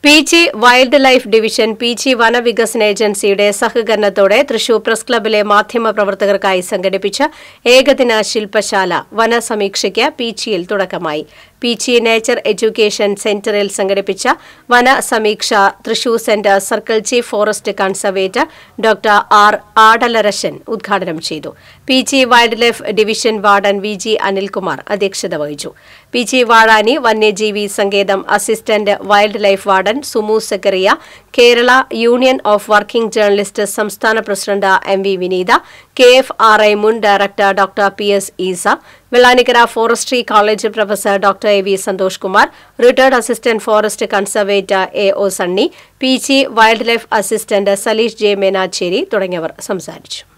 Peechi wild life division Peechi വനവികസന ഏജൻസിയുടെ സഹകരണത്തോടെ തൃശൂർ പ്രസ് ക്ലബിലെ മാധ്യമപ്രവർത്തകർക്കായി സംഘടിപ്പിച്ച ഏകദിന ശില്പശാല വനസമീക്ഷയ്ക്ക് പീച്ചിയിൽ തുടക്കമായി പീച്ചി നേച്ചർ എഡ്യൂക്കേഷൻ സെന്ററിൽ സംഘടിപ്പിച്ച വനസമീക്ഷ Thrissur centre circle chief forest conservator doctor R Adalarasan ഉദ്ഘാടനം ചെയ്തു Peechi wild life division warden V G Anilkumar അധ്യക്ഷത വഹിച്ചു പീച്ചി വാഴാനി വന്യജീവി സങ്കേതം assistant wild life warden Sumu Zacharia Kerala union of working journalist സംസ്ഥാന president M V Vineetha K F R I മുൻ director doctor P S Easa Vellanikkara forestry college professor doctor A V Santhosh Kumar retired assistant forest conservator A O Sunny P G wild life assistant Saleesh J Menachery തുടങ്ങിയവർ സംസാരിച്ചു